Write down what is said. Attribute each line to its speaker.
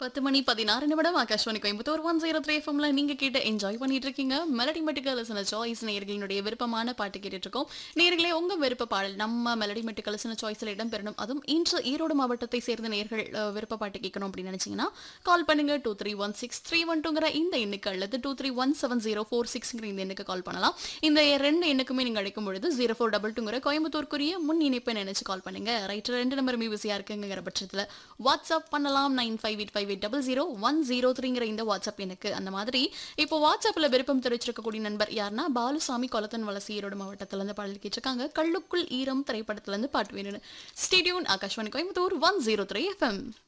Speaker 1: பத்து மணி பதினாறு நிமிடம் Akashvani Coimbatore one zero three எஃப்எம்ல நீங்க கேட்டு என்ஜாய் பண்ணிட்டு இருக்கீங்க மெலடி மெட்டுக்கலசன சாய்ஸ் நேயர்களினுடைய விருப்பமான பாட்டு கேட்டுட்டு இருக்கோம் நேயர்களே உங்க விருப்ப பாடல் நம்ம மெலடி மெட்டுக்கலசன சாய்ஸ்ல இடம்பெறணும் அதுவும் இன்று ஈரோடு மாவட்டத்தை சேர்ந்த நேயர்கள் அஹ், விருப்ப பாட்டு கேட்கணும் அப்படின்னு நினைச்சீங்கன்னா கால் பண்ணுங்க two three one six three one டூங்கிற இந்த எண்ணுக்கு அல்லது two three one seven zero four சிக்ஸ்ங்கிற இந்த எண்ணுக்கு கால் பண்ணலாம் இந்த ரெண்டு எண்ணுக்குமே நீங்க அழைக்கும் பொழுது ஜீரோ ஃபோர் டபுள் டூங்கிற கோயம்புத்தூருக்குரிய முன் இணைப்பை நினைச்சு கால் பண்ணுங்க ரைட் ரெண்டு நம்பருமே பிஸியா இருக்குங்கிற பட்சத்துல வாட்ஸ்அப் பண்ணலாம் nine five eight five eight double zero one zero த்ரீங்கிற இந்த வாட்ஸ்அப் எனக்கு அந்த மாதிரி இப்போ வாட்ஸ்அப்ல விருப்பம் தெரிவிச்சிருக்கக்கூடிய நண்பர் யாருன்னா பாலுசாமி கொலத்தன் வலசி ஈரோடு மாவட்டத்துல இருந்து பாடல் கேட்டிருக்காங்க கள்ளுக்குள் ஈரம் திரைப்படத்துல இருந்து பாட்டு வேணும் stay tune Akashvani Coimbatore one zero three FM